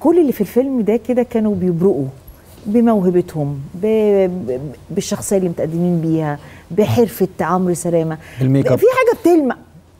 كل اللي في الفيلم ده كده كانوا بيبرقوا بموهبتهم ب... ب... بالشخصيه اللي متقدمين بيها بحرفه عمرو سلامه بالميك اب. في حاجه بتلمع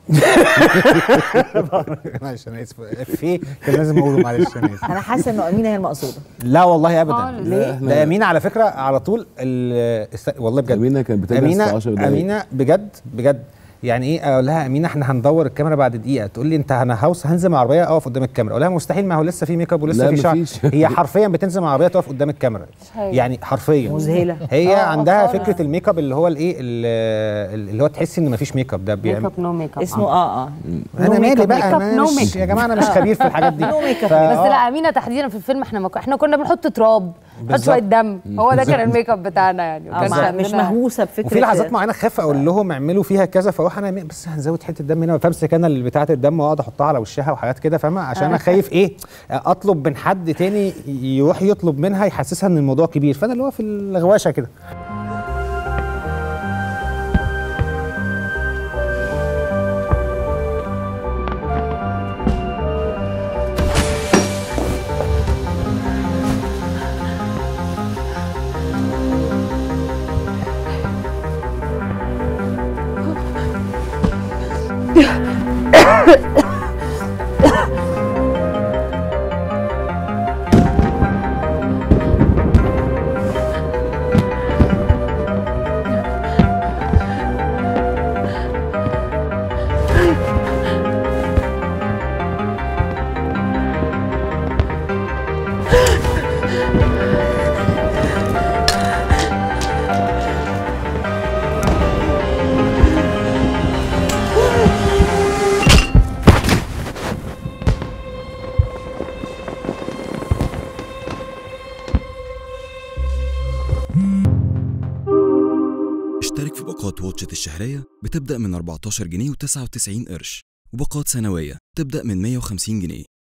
معلش انا اسف في كان لازم اقوله معلش انا اسف انا حاسه انه امينه هي المقصوده لا والله ابدا خالص. ليه؟ ده امينه على فكره على طول ال- است- والله بجد أمينة كانت بتجهز في امينه 10 دقايق. امينه بجد بجد يعني ايه اقول لها امينه احنا هندور الكاميرا بعد دقيقه تقول لي انت انا هوس هنزل مع العربيه اقف قدام الكاميرا اقول لها مستحيل ما هو لسه في ميك اب ولسه لا، في شعر مفيش. هي حرفيا بتنزل مع العربيه تقف قدام الكاميرا هي. يعني حرفيا مذهله هي آه، عندها خالص. فكره الميك اب اللي هو الايه ال- اللي هو تحسي ان مفيش ميك اب ده ميك بيعمل اب نو ميك اب اسمه اه اه انا No مالي makeup, بقى makeup, أنا no مش- makeup. يا جماعه انا مش خبير في الحاجات دي No makeup. ف- بس آه. لا امينه تحديدا في الفيلم احنا مك... احنا كنا بنحط تراب نحط بالظبط. شويه دم هو ده كان الميك اب بتاعنا يعني ما آه كانش مع- مش عندنا- مهووسه بفكره وفي لحظات معينه خاف اقول لهم اعملوا فيها كذا فاروح انا م- بس هنزود حته دم هنا فامسك انا اللي بتاعه الدم واقعد احطها على وشها وحاجات كده فاهمه عشان انا خايف ايه اطلب من حد تاني يروح يطلب منها يحسسها ان الموضوع كبير فانا اللي هو في الغواشه كده اشترك في باقات واتشت الشهرية بتبدأ من 14 جنيه و99 قرش وباقات سنوية تبدأ من 150 جنيه